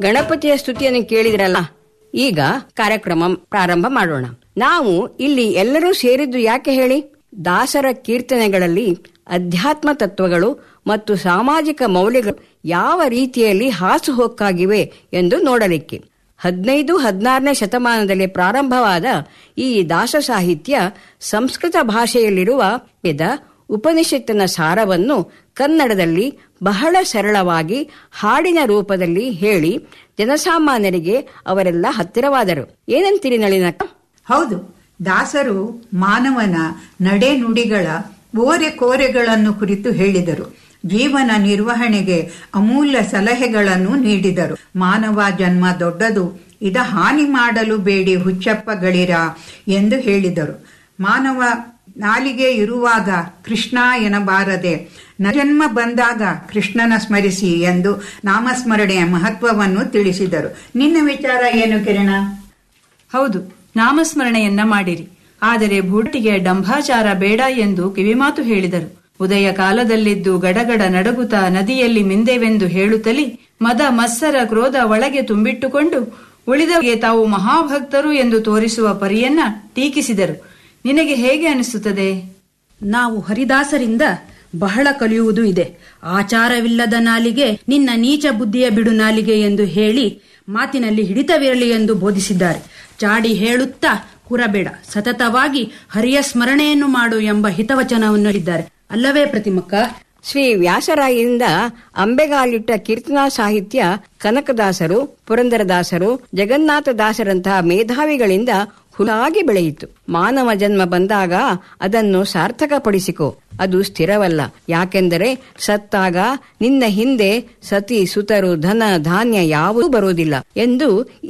ಗಣಪತಿಯ ಸ್ತುತಿಯನ್ನು ಕೇಳಿದ್ರಲ್ಲ ಈಗ ಕಾರ್ಯಕ್ರಮ ಪ್ರಾರಂಭ ಮಾಡೋಣ ನಾವು ಇಲ್ಲಿ ಎಲ್ಲರೂ ಸೇರಿದ್ದು ಯಾಕೆ ಹೇಳಿ ದಾಸರ ಕೀರ್ತನೆಗಳಲ್ಲಿ ಅಧ್ಯಾತ್ಮ ತತ್ವಗಳು ಮತ್ತು ಸಾಮಾಜಿಕ ಮೌಲ್ಯಗಳು ಯಾವ ರೀತಿಯಲ್ಲಿ ಹಾಸುಹೊಕ್ಕಾಗಿವೆ ಎಂದು ನೋಡಲಿಕ್ಕೆ ಹದಿನೈದು ಹದಿನಾರನೇ ಶತಮಾನದಲ್ಲಿ ಪ್ರಾರಂಭವಾದ ಈ ದಾಸ ಸಾಹಿತ್ಯ ಸಂಸ್ಕೃತ ಭಾಷೆಯಲ್ಲಿರುವ ವೇದ ಉಪನಿಷತ್ತಿನ ಸಾರವನ್ನು ಕನ್ನಡದಲ್ಲಿ ಬಹಳ ಸರಳವಾಗಿ ಹಾಡಿನ ರೂಪದಲ್ಲಿ ಹೇಳಿ ಜನಸಾಮಾನ್ಯರಿಗೆ ಅವರೆಲ್ಲ ಹತ್ತಿರವಾದರು ಏನಂತೀರಿ ನಳಿನಕ್ಕ ಹೌದು ದಾಸರು ಮಾನವನ ನಡೆ ನುಡಿಗಳ ಓರೆ ಕೋರೆಗಳನ್ನು ಕುರಿತು ಹೇಳಿದರು ಜೀವನ ನಿರ್ವಹಣೆಗೆ ಅಮೂಲ್ಯ ಸಲಹೆಗಳನ್ನು ನೀಡಿದರು ಮಾನವ ಜನ್ಮ ದೊಡ್ಡದು ಇದ ಹಾನಿ ಮಾಡಲು ಬೇಡಿ ಹುಚ್ಚಪ್ಪಗಳಿರ ಎಂದು ಹೇಳಿದರು ಮಾನವ ನಾಲಿಗೆ ಇರುವಾಗ ಕೃಷ್ಣ ಎನ್ನಬಾರದೆ ಜನ್ಮ ಬಂದಾಗ ಕೃಷ್ಣನ ಸ್ಮರಿಸಿ ಎಂದು ನಾಮಸ್ಮರಣೆಯ ಮಹತ್ವವನ್ನು ತಿಳಿಸಿದರು ನಿನ್ನ ವಿಚಾರ ಏನು ಕಿರಣ ಹೌದು ನಾಮಸ್ಮರಣೆಯನ್ನ ಮಾಡಿರಿ ಆದರೆ ಬೂಟಿಗೆ ಡಂಭಾಚಾರ ಬೇಡ ಎಂದು ಕಿವಿಮಾತು ಹೇಳಿದರು ಉದಯ ಕಾಲದಲ್ಲಿದ್ದು ಗಡಗಡ ನಡಗುತ್ತಾ ನದಿಯಲ್ಲಿ ಮಿಂದೆವೆಂದು ಹೇಳುತ್ತಲೇ ಮದ ಮತ್ಸರ ಕ್ರೋಧ ಒಳಗೆ ತುಂಬಿಟ್ಟುಕೊಂಡು ಉಳಿದವರಿಗೆ ತಾವು ಮಹಾಭಕ್ತರು ಎಂದು ತೋರಿಸುವ ಪರಿಯನ್ನ ಟೀಕಿಸಿದರು ನಿನಗೆ ಹೇಗೆ ಅನಿಸುತ್ತದೆ ನಾವು ಹರಿದಾಸರಿಂದ ಬಹಳ ಕಲಿಯುವುದು ಇದೆ ಆಚಾರವಿಲ್ಲದ ನಾಲಿಗೆ ನಿನ್ನ ನೀಚ ಬುದ್ಧಿಯ ಬಿಡು ನಾಲಿಗೆ ಎಂದು ಹೇಳಿ ಮಾತಿನಲ್ಲಿ ಹಿಡಿತವಿರಲಿ ಎಂದು ಬೋಧಿಸಿದ್ದಾರೆ ಚಾಡಿ ಹೇಳುತ್ತಾ ಕುರಬೇಡ ಸತತವಾಗಿ ಹರಿಯ ಸ್ಮರಣೆಯನ್ನು ಮಾಡು ಎಂಬ ಹಿತವಚನವನ್ನು ಇದ್ದಾರೆ ಅಲ್ಲವೇ ಪ್ರತಿಮಕ್ಕ ಶ್ರೀ ವ್ಯಾಸರಾಯರಿಂದ ಅಂಬೆಗಾಲಿಟ್ಟ ಕೀರ್ತನಾ ಸಾಹಿತ್ಯ ಕನಕದಾಸರು ಪುರಂದರದಾಸರು ಜಗನ್ನಾಥದಾಸರಂತಹ ಮೇಧಾವಿಗಳಿಂದ ಹುಲಾಗಿ ಬೆಳೆಯಿತು ಮಾನವ ಜನ್ಮ ಬಂದಾಗ ಅದನ್ನು ಸಾರ್ಥಕಪಡಿಸಿಕೊ ಅದು ಸ್ಥಿರವಲ್ಲ ಯಾಕೆಂದರೆ ಸತ್ತಾಗ ನಿನ್ನ ಹಿಂದೆ ಸತಿ ಸುತರು ಧನ ಧಾನ್ಯ ಯಾವುದೂ ಬರುವುದಿಲ್ಲ ಎಂದು